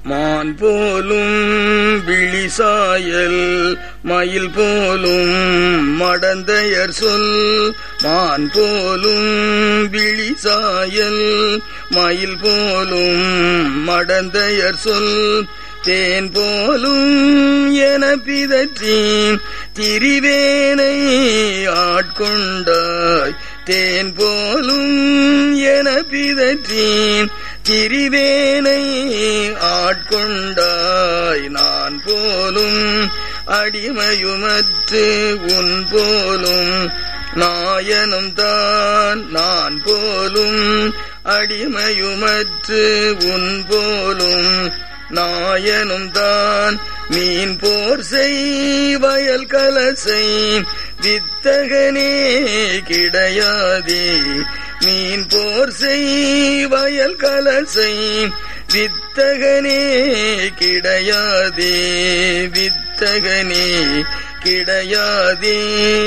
மான் போலும் விழிசாயல் மயில் போலும் மடந்தையர் சொல் மான் போலும் விழிசாயல் மயில் போலும் மடந்தையர் சொல் தேன் போலும் என பிதற்றி திரிவேனை ஆட்கொண்டாய் தேன் போலும் என பிதற்றி திரிவேனை ஆட்கொண்டாய் நான் போலும் அடிமையுமற்று உன் போலும் நாயனும் தான் நான் போலும் அடிமையுமற்று உன் போலும் நாயனும் தான் மீன் போர் செய் வயல் கலசை வித்தகனே கிடையாதே மீன் போர் செய் வயல் கலசை வித்தகனே கிடையாதே வித்தகனே கிடையாதே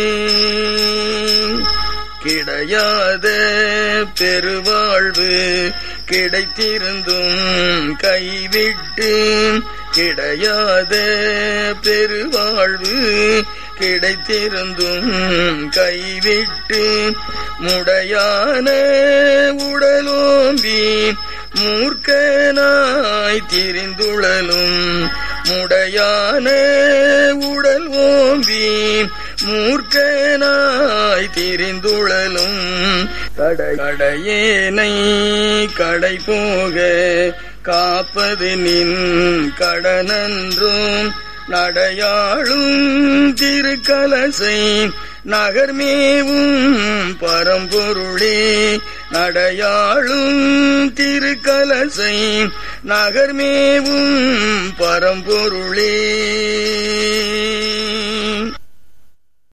கிடையாத பெருவாழ்வு கிடைத்திருந்தும் கைவிட்டு கிடையாத பெருவாழ்வு கிடைத்திருந்தும் கைவிட்டு முடையான உடலோம்பி மூர்க்கனாய் திரிந்துழலும் முடையான உடல் ஓம்பி மூர்க்கனாய் திரிந்துழலும் கடை கடையேனை கடை போக காப்பது நின் கடனன்றும் நடையாளும் திருக்கலசை நகர்மேவும் பரம்பொருளே நடையாளும் திருக்கலசை நகர்மேவும் பரம்பொருளே